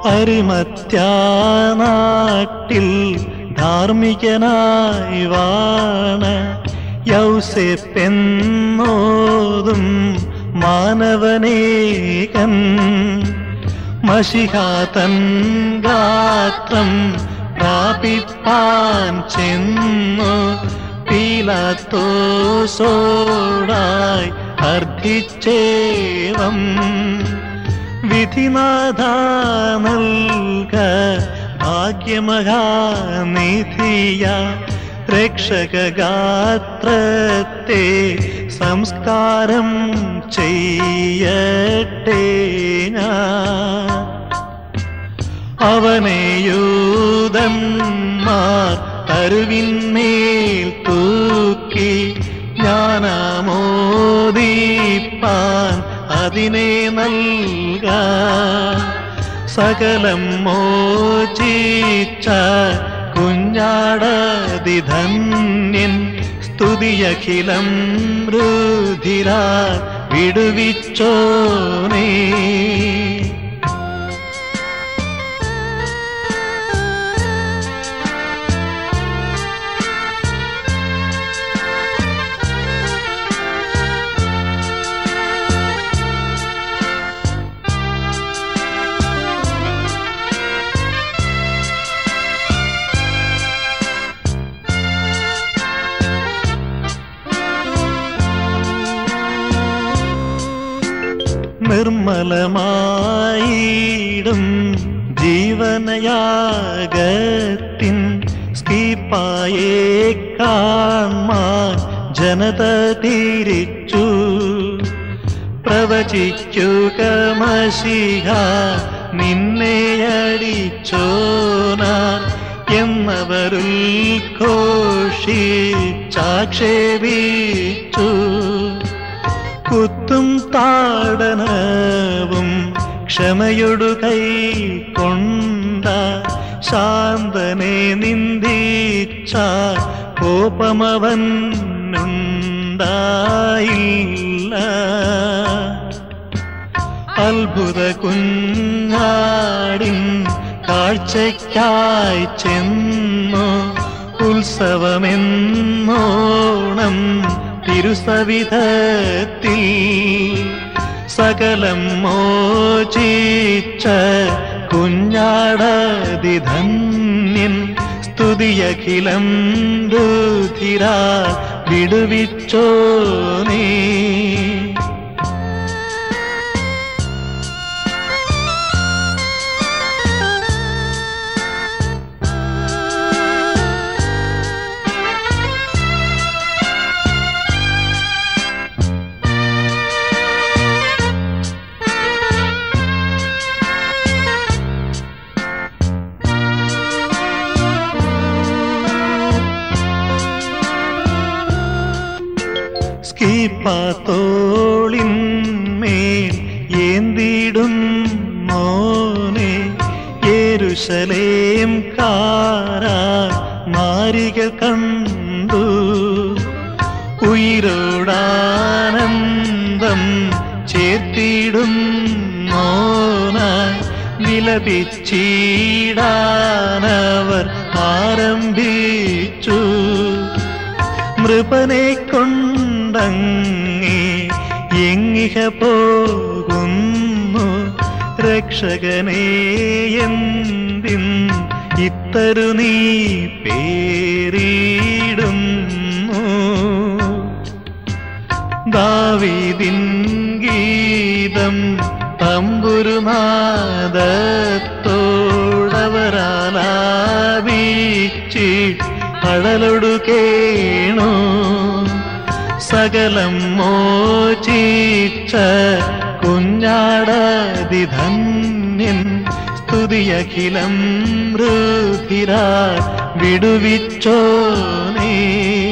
അരിമത്യാനാട്ടിൽ ധാർമ്മികനായി വാണ യൗസെപ്പെന്നോതും മാനവനേകൻ മഷിഹാതൻ ഗാത്രം പ്രാപിപ്പാൻ ചെന്നു പീലാത്തോസോടായി അർദ്ധിച്ചേവം വിധിനാഥ നൽക ഭാഗ്യമഹാനിധിയ രക്ഷകഗാത്രത്തെ സംസ്കാരം ചെയ്യട്ടെ ഞാൻ അവനെയൂതന്മാർ തരുവിന്മേൽ തൂക്കി ജ്ഞാനമോദിപ്പാൻ അതിനെ നൽക സകലം മോചിച്ച കുഞ്ഞാടതിധന്യൻ സ്തുതിയഖിലം രുധിര വിടുവിച്ചോനേ നിർമ്മലമായിടും ജീവനയാഗത്തിൻ സ്കീപ്പായെ കാൺമാൻ ജനത തിരിച്ചു പ്രവചിക്കുക മഷിഹ നിന്നെ അടിച്ചോനാൻ എന്നവരുൽ ഘോഷിച്ചാക്ഷേപിച്ചു കുത്തും താടനവും ക്ഷമയൊടു കൈ കൊണ്ട ശാന്തനെ നിന്ദിച്ച കോപമവൻ ഉണ്ടായില്ല അത്ഭുത കുഞ്ഞാടിൻ കാഴ്ചയ്ക്കായി ചെന്നു ഉത്സവമെന്നോണം തിരുസവിധത്തിൽ സകലം മോചിച്ച കുഞ്ഞാടതിധന്യൻ സ്തുതിയഖിലം രുധിര വിടുവിച്ചോ നീ സ്കീപ്പാത്തോളിന്മേൽ ഏന്തിടും മോനെ യേരുശലേം കാരാ മാരിക കണ്ടു ഉയരോടാനന്ദം ചേർത്തിടും മോനായി വിലപിച്ചിടാനവർ ആരംഭിച്ചു നൃപനെ കൊണ്ടങ്ങേ എങ്ങിഹ പോകുന്നു രക്ഷകനെ എന്തിൻ ഇത്തരു നീ പേരിടുന്നു ദാവീദിൻ ഗീതം തമ്പുരുനാദത്തോടവരാലാപിച്ചി അടലൊടു കേണു സകലം മോചിച്ച കുഞ്ഞാടതിധന്യൻ സ്തുതിയഖിലം രുധിര വിടുവിച്ചോ നീ